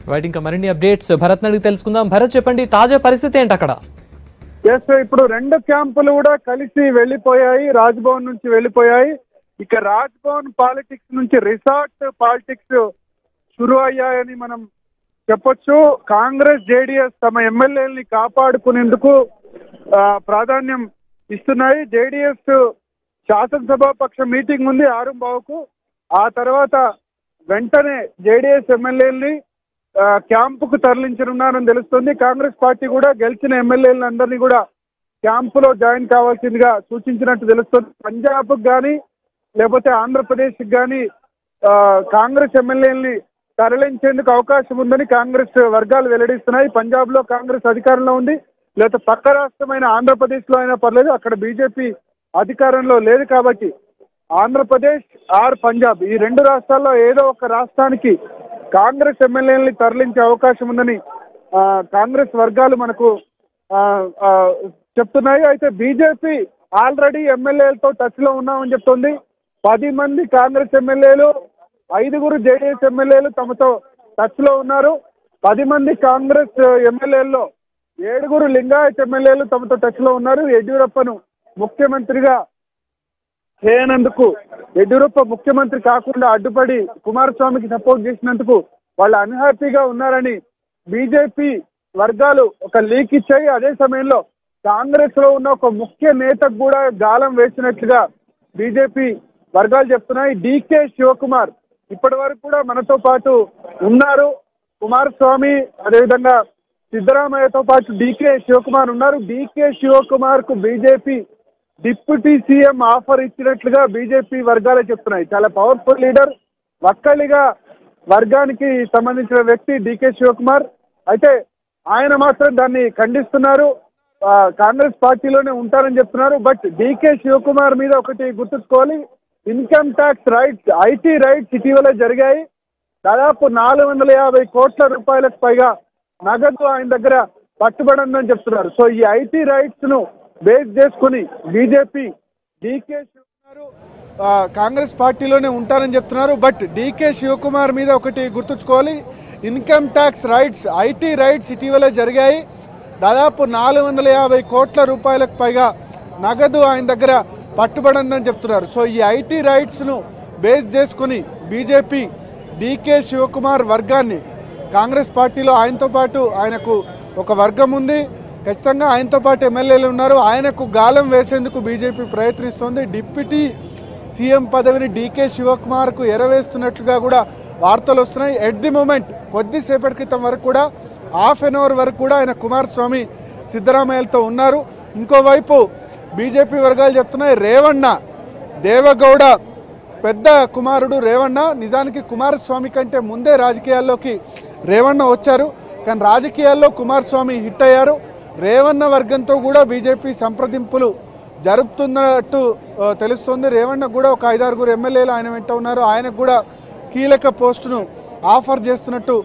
right ఇంకా మరిన్ని updates Bharat అడిగి తెలుసుకుందాం భరత్ చెప్పండి తాజా పరిస్థితి ఏంటి అక్కడ ఎస్ ఇప్పుడు రెండు క్యాంపులు కూడా కలిసి వెళ్ళిపోయాయి రాజ్భవన్ నుంచి వెళ్ళిపోయాయి ఇక రాజ్భవన్ పాలిటిక్స్ నుంచి రిసార్ట్ పాలిటిక్స్ షురు అయ్యాయని మనం చెప్పొచ్చు కాంగ్రెస్ జేడిఎస్ తమ ఎమ్మెల్యేలని కాపాడుకునేందుకు ఆ, ప్రాధాన్యం ఇస్తున్నాయి జేడిఎస్ శాసనసభ పక్ష మీటింగ్ ఉంది ఆరుంబావుకు ఆ తర్వాత వెంటనే జేడిఎస్ ఎమ్మెల్యేలని ఆ, క్యాంపుకు తరలించనున్నారని తెలుస్తుంది కాంగ్రెస్ పార్టీ కూడా గెలిచిన ఎమ్మెల్యేలను అందరినీ కూడా క్యాంపులో జాయిన్ కావాల్సిందిగా సూచించినట్టు తెలుస్తుంది పంజాబ్ కానీ లేకపోతే ఆంధ్రప్రదేశ్ కానీ కాంగ్రెస్ ఎమ్మెల్యేలని తరలించేందుకు అవకాశం ఉందని కాంగ్రెస్ వర్గాలు వెల్లడిస్తున్నాయి పంజాబ్ లో కాంగ్రెస్ అధికారంలో ఉంది లేకపోతే పక్క రాష్ట్రమైన ఆంధ్రప్రదేశ్ లో అయినా పర్లేదు అక్కడ బీజేపీ అధికారంలో లేదు కాబట్టి ఆంధ్రప్రదేశ్ ఆర్ పంజాబ్ ఈ రెండు రాష్ట్రాల్లో ఏదో ఒక రాష్ట్రానికి కాంగ్రెస్ ఎమ్మెల్యేలని తరలించే అవకాశం ఉందని ఆ, కాంగ్రెస్ వర్గాలు మనకు ఆ, ఆ, చెప్తున్నాయి అయితే బీజేపీ ఆల్రెడీ ఎమ్మెల్యేలతో టచ్ లో ఉన్నామని చెప్తుంది పది మంది కాంగ్రెస్ ఎమ్మెల్యేలు ఐదుగురు జేడీఎస్ ఎమ్మెల్యేలు తమతో టచ్ లో ఉన్నారు పది మంది కాంగ్రెస్ ఎమ్మెల్యేల్లో ఏడుగురు లింగాయత్ ఎమ్మెల్యేలు తమతో టచ్ లో ఉన్నారు యడ్యూరప్పను ముఖ్యమంత్రిగా చేయనందుకు యడ్యూరప్ప ముఖ్యమంత్రి కాకుండా అడ్డుపడి కుమారస్వామికి సపోర్ట్ చేసినందుకు వాళ్ళు అన్హ్యాపీగా ఉన్నారని బీజేపీ వర్గాలు ఒక లీక్ ఇచ్చాయి అదే సమయంలో కాంగ్రెస్ లో ఉన్న ఒక ముఖ్య నేతకు కూడా గాలం వేసినట్లుగా బీజేపీ వర్గాలు చెప్తున్నాయి డీకే శివకుమార్ ఇప్పటి వరకు కూడా మనతో పాటు ఉన్నారు కుమారస్వామి అదేవిధంగా సిద్ధరామయ్యతో పాటు డీకే శివకుమార్ ఉన్నారు డీకే శివకుమార్ కు బీజేపీ డిప్యూటీ సీఎం ఆఫర్ ఇచ్చినట్లుగా బీజేపీ వర్గాలే చెప్తున్నాయి చాలా పవర్ఫుల్ లీడర్ ఒక్కలిగా వర్గానికి సంబంధించిన వ్యక్తి డీకే శివకుమార్ అయితే ఆయన మాత్రం దాన్ని ఖండిస్తున్నారు ఆ, కాంగ్రెస్ పార్టీలోనే ఉంటారని చెప్తున్నారు బట్ డీకే శివకుమార్ మీద ఒకటి గుర్తుంచుకోవాలి income tax raids IT raids ఇటీవల జరిగాయి దాదాపు నాలుగు వందల యాభై కోట్ల రూపాయలకు పైగా నగదు ఆయన దగ్గర పట్టుబడిందని చెప్తున్నారు సో ఈ ఐటీ రైట్స్ ను బేస్ చేసుకుని బీజేపీ డీకే శివకుమార్ ఆ, కాంగ్రెస్ పార్టీలోనే ఉంటారని చెప్తున్నారు బట్ డీకే శివకుమార్ మీద ఒకటి గుర్తుంచుకోవాలి income tax raids IT raids ఇటీవల జరిగాయి దాదాపు నాలుగు వందల యాభై కోట్ల రూపాయలకు పైగా నగదు ఆయన దగ్గర పట్టుబడిందని చెప్తున్నారు సో ఈ ఐటీ రైట్స్ ను బేస్ చేసుకుని బీజేపీ డీకే శివకుమార్ వర్గాన్ని కాంగ్రెస్ పార్టీలో ఆయనతో పాటు ఆయనకు ఒక వర్గం ఉంది ఖచ్చితంగా ఆయనతో పాటు ఎమ్మెల్యేలు ఉన్నారు ఆయనకు గాలం వేసేందుకు బీజేపీ ప్రయత్నిస్తోంది డిప్యూటీ సీఎం పదవిని డీకే శివకుమార్కు ఎరవేస్తున్నట్లుగా కూడా వార్తలు వస్తున్నాయి ఎట్ ది మూమెంట్ కొద్దిసేపటి క్రితం వరకు కూడా హాఫ్ అన్ అవర్ వరకు కూడా ఆయన కుమారస్వామి సిద్ధరామయ్యలతో ఉన్నారు ఇంకోవైపు బీజేపీ వర్గాలు చెప్తున్నాయి రేవಣ್ణ దేవగౌడ పెద్ద కుమారుడు రేవಣ್ణ నిజానికి కుమారస్వామి కంటే ముందే రాజకీయాల్లోకి రేవಣ್ణ వచ్చారు కానీ రాజకీయాల్లో కుమారస్వామి హిట్ అయ్యారు రేవಣ್ణ వర్గంతో కూడా బీజేపీ సంప్రదింపులు జరుపుతున్నట్టు ఆ, తెలుస్తోంది రేవಣ್ణ కూడా ఒక ఐదారుగురు ఎమ్మెల్యేలు ఆయన వెంట ఉన్నారు ఆయనకు కూడా కీలక పోస్టును ఆఫర్ చేస్తున్నట్టు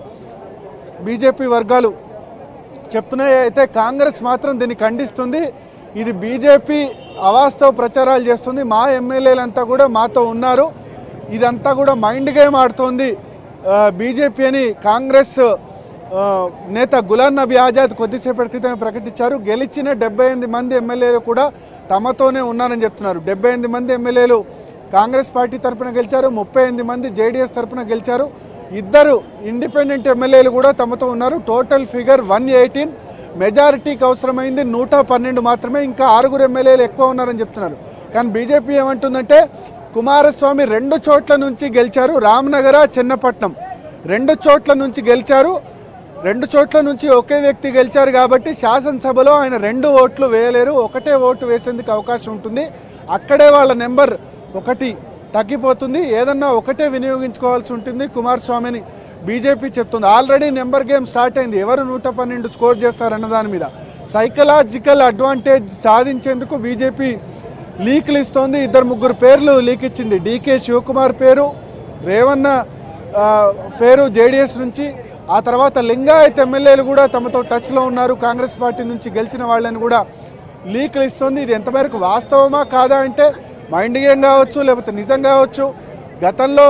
బీజేపీ వర్గాలు చెప్తున్నాయి అయితే కాంగ్రెస్ మాత్రం దీన్ని ఖండిస్తుంది ఇది బీజేపీ అవాస్తవ ప్రచారాలు చేస్తుంది మా ఎమ్మెల్యేలంతా కూడా మాతో ఉన్నారు ఇదంతా కూడా మైండ్ గేమ్ ఆడుతోంది ఆ, బీజేపీ అని కాంగ్రెస్ ఆ, నేత గులాం నబీ ఆజాద్ కొద్దిసేపటి క్రితం ప్రకటించారు గెలిచిన డెబ్బై ఎనిమిది మంది ఎమ్మెల్యేలు కూడా తమతోనే ఉన్నారని చెప్తున్నారు డెబ్బై ఎనిమిది మంది ఎమ్మెల్యేలు కాంగ్రెస్ పార్టీ తరపున గెలిచారు ముప్పై ఎనిమిది మంది జేడీఎస్ తరపున గెలిచారు ఇద్దరు ఇండిపెండెంట్ ఎమ్మెల్యేలు కూడా తమతో ఉన్నారు టోటల్ ఫిగర్ వన్ ఎయిటీన్ మెజారిటీకి అవసరమైంది నూట పన్నెండు మాత్రమే ఇంకా ఆరుగురు ఎమ్మెల్యేలు ఎక్కువ ఉన్నారని చెప్తున్నారు కానీ బీజేపీ ఏమంటుందంటే కుమారస్వామి రెండు చోట్ల నుంచి గెలిచారు రామ్నగర చెన్నపట్నం రెండు చోట్ల నుంచి గెలిచారు రెండు చోట్ల నుంచి ఒకే వ్యక్తి గెలిచారు కాబట్టి శాసనసభలో ఆయన రెండు ఓట్లు వేయలేరు ఒకటే ఓటు వేసేందుకు అవకాశం ఉంటుంది అక్కడే వాళ్ళ నెంబర్ ఒకటి తగ్గిపోతుంది ఏదన్నా ఒకటే వినియోగించుకోవాల్సి ఉంటుంది కుమారస్వామిని బీజేపీ చెప్తుంది ఆల్రెడీ నెంబర్ గేమ్ స్టార్ట్ అయింది ఎవరు నూట పన్నెండు స్కోర్ చేస్తారన్న దాని మీద సైకలాజికల్ అడ్వాంటేజ్ సాధించేందుకు బీజేపీ లీక్లు ఇస్తోంది ఇద్దరు ముగ్గురు పేర్లు లీక్ ఇచ్చింది డీకే శివకుమార్ పేరు రేవన్న ఆ, పేరు జేడీఎస్ నుంచి ఆ తర్వాత లింగాయత్ ఎమ్మెల్యేలు కూడా తమతో టచ్లో ఉన్నారు కాంగ్రెస్ పార్టీ నుంచి గెలిచిన వాళ్ళని కూడా లీక్లు ఇస్తుంది ఇది ఎంతమేరకు వాస్తవమా కాదా అంటే మైండ్ గేమ్ కావచ్చు లేకపోతే నిజం కావచ్చు గతంలో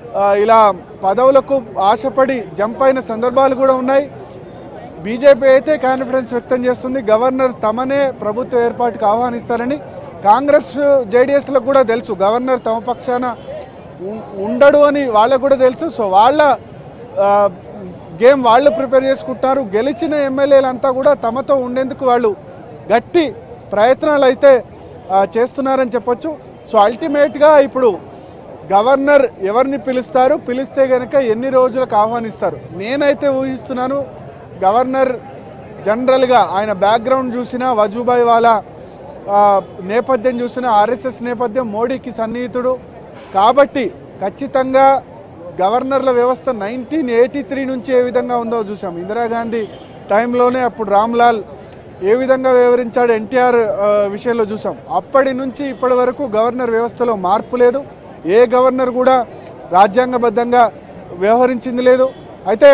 ఆ, ఇలా పదవులకు ఆశపడి జంప్ అయిన సందర్భాలు కూడా ఉన్నాయి బీజేపీ అయితే కాన్ఫిడెన్స్ వ్యక్తం చేస్తుంది గవర్నర్ తమనే ప్రభుత్వ ఏర్పాటుకు ఆహ్వానిస్తారని కాంగ్రెస్ జేడీఎస్లకు కూడా తెలుసు గవర్నర్ తమ పక్షాన ఉం- ఉండడు అని వాళ్ళకు కూడా తెలుసు సో వాళ్ళ ఆ, గేమ్ వాళ్ళు ప్రిపేర్ చేసుకుంటున్నారు గెలిచిన ఎమ్మెల్యేలంతా కూడా తమతో ఉండేందుకు వాళ్ళు గట్టి ప్రయత్నాలు అయితే ఆ, చేస్తున్నారని చెప్పొచ్చు సో అల్టిమేట్గా ఇప్పుడు గవర్నర్ ఎవరిని పిలుస్తారు పిలిస్తే గనక ఎన్ని రోజులకు ఆహ్వానిస్తారు నేనైతే ఊహిస్తున్నాను గవర్నర్ జనరల్గా ఆయన బ్యాక్గ్రౌండ్ చూసినా వజూభాయ్ వాలా ఆ, నేపథ్యం చూసినా ఆర్ఎస్ఎస్ నేపథ్యం మోడీకి సన్నిహితుడు కాబట్టి ఖచ్చితంగా గవర్నర్ల వ్యవస్థ నైన్టీన్ ఎయిటీ త్రీ నుంచి ఏ విధంగా ఉందో చూసాం ఇందిరాగాంధీ టైంలోనే అప్పుడు రామ్లాల్ ఏ విధంగా వివరించాడు ఎన్టీఆర్ విషయంలో చూసాం అప్పటి నుంచి ఇప్పటి వరకు గవర్నర్ వ్యవస్థలో మార్పు లేదు ఏ గవర్నర్ కూడా రాజ్యాంగబద్ధంగా వ్యవహరించింది లేదు అయితే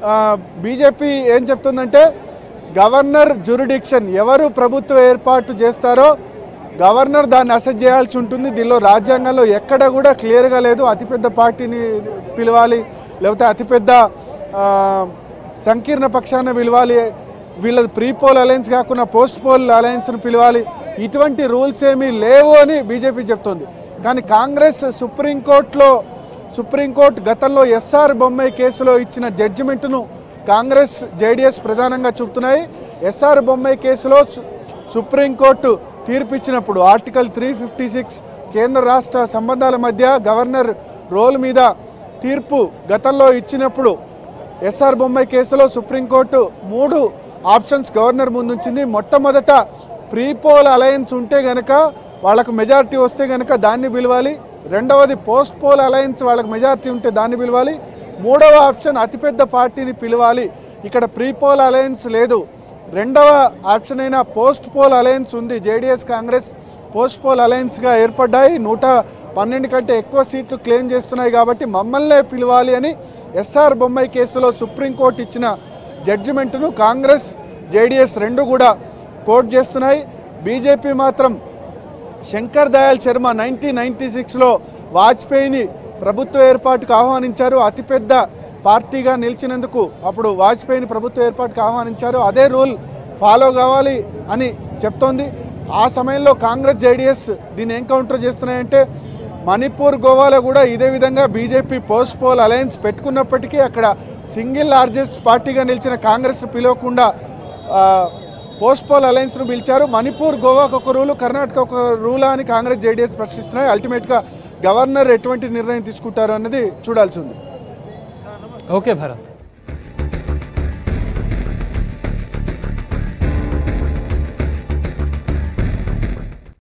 బీజేపీ ఏం చెప్తుందంటే గవర్నర్ జురిడిక్షన్ ఎవరు ప్రభుత్వ ఏర్పాటు చేస్తారో గవర్నర్ దాన్ని అసెస్ చేయాల్సి ఉంటుంది దీనిలో రాజ్యాంగంలో ఎక్కడ కూడా క్లియర్గా లేదు అతిపెద్ద పార్టీని పిలవాలి లేకపోతే అతిపెద్ద ఆ, సంకీర్ణ పక్షాన పిలవాలి వీళ్ళది ప్రీ పోల్ అలయన్స్ కాకుండా పోస్ట్ పోల్ అలయన్స్ను పిలవాలి ఇటువంటి రూల్స్ ఏమీ లేవు అని బీజేపీ చెప్తుంది కానీ కాంగ్రెస్ సుప్రీంకోర్టులో సుప్రీంకోర్టు గతంలో ఎస్ఆర్ బొమ్మాయి కేసులో ఇచ్చిన జడ్జిమెంట్ను కాంగ్రెస్ జేడీఎస్ ప్రధానంగా చూపుతున్నాయి ఎస్ఆర్ బొమ్మాయి కేసులో సు- సుప్రీంకోర్టు తీర్పు ఇచ్చినప్పుడు ఆర్టికల్ త్రీ ఫిఫ్టీ సిక్స్ కేంద్ర రాష్ట్ర సంబంధాల మధ్య గవర్నర్ రోల్ మీద తీర్పు గతంలో ఇచ్చినప్పుడు ఎస్ఆర్ బొమ్మాయి కేసులో సుప్రీంకోర్టు మూడు ఆప్షన్స్ గవర్నర్ ముందుంచింది మొట్టమొదట ప్రీపోల్ అలయన్స్ ఉంటే గనక వాళ్ళకు మెజారిటీ వస్తే గనక దాన్ని పిలవాలి రెండవది పోస్ట్ పోల్ అలయన్స్ వాళ్ళకి మెజారిటీ ఉంటే దాన్ని పిలవాలి మూడవ ఆప్షన్ అతిపెద్ద పార్టీని పిలవాలి ఇక్కడ ప్రీపోల్ అలయన్స్ లేదు రెండవ ఆప్షన్ అయిన పోస్ట్ పోల్ అలయన్స్ ఉంది జేడీఎస్ కాంగ్రెస్ పోస్ట్ పోల్ అలయన్స్గా ఏర్పడ్డాయి నూట పన్నెండు కంటే ఎక్కువ సీట్లు క్లెయిమ్ చేస్తున్నాయి కాబట్టి మమ్మల్నే పిలవాలి అని ఎస్ఆర్ బొమ్మాయి కేసులో సుప్రీంకోర్టు ఇచ్చిన జడ్జిమెంట్ను కాంగ్రెస్ జేడీఎస్ రెండు కూడా కోర్టు చేస్తున్నాయి బీజేపీ మాత్రం శంకర్ దయాళ్ శర్మ నైన్టీన్ నైన్టీ సిక్స్లో వాజ్పేయిని ప్రభుత్వ ఏర్పాటుకు ఆహ్వానించారు అతిపెద్ద పార్టీగా నిలిచినందుకు అప్పుడు వాజ్పేయిని ప్రభుత్వ ఏర్పాటుకు ఆహ్వానించారు అదే రూల్ ఫాలో కావాలి అని చెప్తోంది ఆ సమయంలో కాంగ్రెస్ జేడీఎస్ దీన్ని ఏం కౌంటర్ చేస్తున్నాయంటే మణిపూర్ గోవాలో కూడా ఇదే విధంగా బీజేపీ పోస్ట్ పోల్ అలయన్స్ పెట్టుకున్నప్పటికీ అక్కడ సింగిల్ లార్జెస్ట్ పార్టీగా నిలిచిన కాంగ్రెస్ పిలవకుండా ఆ, పోస్ట్ పోల్ అలయన్స్ను పిలిచారు మణిపూర్ గోవాకు ఒక రూలు కర్ణాటక ఒక రూలా అని కాంగ్రెస్ జేడీఎస్ ప్రశ్నిస్తున్నాయి అల్టిమేట్గా గవర్నర్ ఎటువంటి నిర్ణయం తీసుకుంటారు అన్నది చూడాల్సి ఉంది ఓకే భరత్